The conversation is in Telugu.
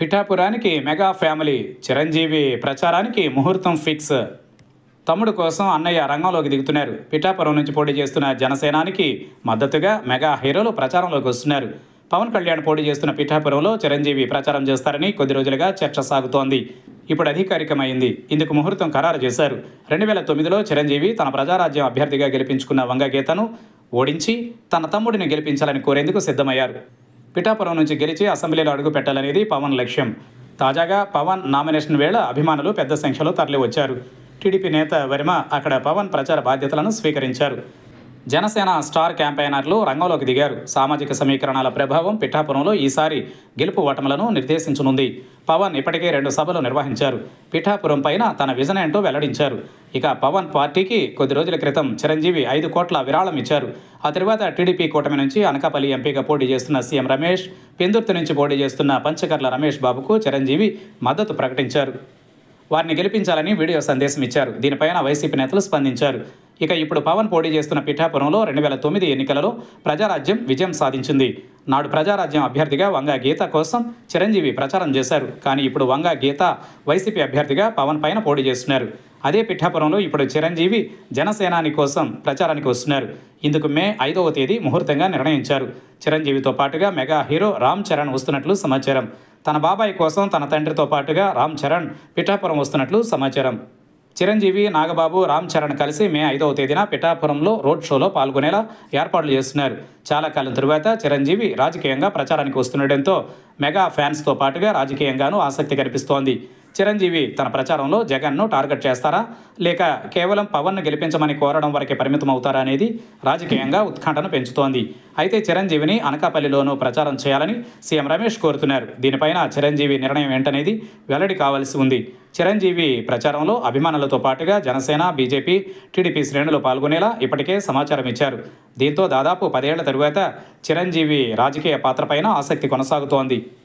పిఠాపురానికి మెగా ఫ్యామిలీ చిరంజీవి ప్రచారానికి ముహూర్తం ఫిక్స్ తమ్ముడు కోసం అన్నయ్య రంగంలోకి దిగుతున్నారు పిఠాపురం నుంచి పోటీ చేస్తున్న జనసేనానికి మద్దతుగా మెగా హీరోలు ప్రచారంలోకి వస్తున్నారు పవన్ కళ్యాణ్ పోటీ చేస్తున్న పిఠాపురంలో చిరంజీవి ప్రచారం చేస్తారని కొద్ది రోజులుగా చర్చ సాగుతోంది ఇప్పుడు అధికారికమైంది ఇందుకు ముహూర్తం ఖరారు చేశారు రెండు వేల తొమ్మిదిలో చిరంజీవి తన ప్రజారాజ్యం అభ్యర్థిగా గెలిపించుకున్న వంగగీతను ఓడించి తన తమ్ముడిని గెలిపించాలని కోరేందుకు సిద్ధమయ్యారు పిఠాపురం నుంచి గెలిచి అసెంబ్లీలో అడుగు పెట్టాలనేది పవన్ లక్ష్యం తాజాగా పవన్ నామినేషన్ వేళ అభిమానులు పెద్ద సంఖ్యలో తరలివచ్చారు టీడీపీ నేత వరిమ అక్కడ పవన్ ప్రచార బాధ్యతలను స్వీకరించారు జనసేన స్టార్ క్యాంపెయినర్లు రంగంలోకి దిగారు సామాజిక సమీకరణాల ప్రభావం పిఠాపురంలో ఈసారి గెలుపు ఓటములను నిర్దేశించనుంది పవన్ ఇప్పటికే రెండు సభలు నిర్వహించారు పిఠాపురం పైన తన విజన్ ఏంటో వెల్లడించారు ఇక పవన్ పార్టీకి కొద్ది రోజుల క్రితం చిరంజీవి ఐదు కోట్ల విరాళం ఇచ్చారు ఆ తర్వాత టీడీపీ కూటమి నుంచి అనకాపల్లి ఎంపీగా పోటీ చేస్తున్న సీఎం రమేష్ పెందుర్తి నుంచి పోటీ చేస్తున్న పంచకర్ల రమేష్ బాబుకు చిరంజీవి మద్దతు ప్రకటించారు వారిని గెలిపించాలని వీడియో సందేశం ఇచ్చారు దీనిపైన వైసీపీ నేతలు స్పందించారు ఇక ఇప్పుడు పవన్ పోటీ చేస్తున్న పిఠాపురంలో రెండు వేల తొమ్మిది ఎన్నికలలో ప్రజారాజ్యం విజయం సాధించింది నాడు ప్రజారాజ్యం అభ్యర్థిగా వంగా గీత కోసం చిరంజీవి ప్రచారం చేశారు కానీ ఇప్పుడు వంగా గీత వైసీపీ అభ్యర్థిగా పవన్ పైన పోటీ చేస్తున్నారు అదే పిఠాపురంలో ఇప్పుడు చిరంజీవి జనసేనాని కోసం ప్రచారానికి వస్తున్నారు ఇందుకు మే ఐదవ తేదీ ముహూర్తంగా నిర్ణయించారు చిరంజీవితో పాటుగా మెగా హీరో రామ్ చరణ్ వస్తున్నట్లు సమాచారం తన బాబాయ్ కోసం తన తండ్రితో పాటుగా రామ్ చరణ్ పిఠాపురం వస్తున్నట్లు సమాచారం చిరంజీవి నాగబాబు రామ్ చరణ్ కలిసి మే ఐదవ తేదీన పిఠాపురంలో రోడ్ షోలో పాల్గొనేలా ఏర్పాట్లు చేస్తున్నారు చాలా కాలం తరువాత చిరంజీవి రాజకీయంగా ప్రచారానికి వస్తుండటంతో మెగా ఫ్యాన్స్తో పాటుగా రాజకీయంగానూ ఆసక్తి కనిపిస్తోంది చిరంజీవి తన ప్రచారంలో జగన్ను టార్గెట్ చేస్తారా లేక కేవలం పవన్ను గెలిపించమని కోరడం వరకే పరిమితం అవుతారా అనేది రాజకీయంగా ఉత్కంఠను పెంచుతోంది అయితే చిరంజీవిని అనకాపల్లిలోనూ ప్రచారం చేయాలని సీఎం రమేష్ కోరుతున్నారు దీనిపైన చిరంజీవి నిర్ణయం ఏంటనేది వెల్లడి కావాల్సి ఉంది చిరంజీవి ప్రచారంలో అభిమానులతో పాటుగా జనసేన బీజేపీ టీడీపీ శ్రేణులు పాల్గొనేలా ఇప్పటికే సమాచారం ఇచ్చారు దీంతో దాదాపు పదేళ్ల తరువాత చిరంజీవి రాజకీయ పాత్రపైన ఆసక్తి కొనసాగుతోంది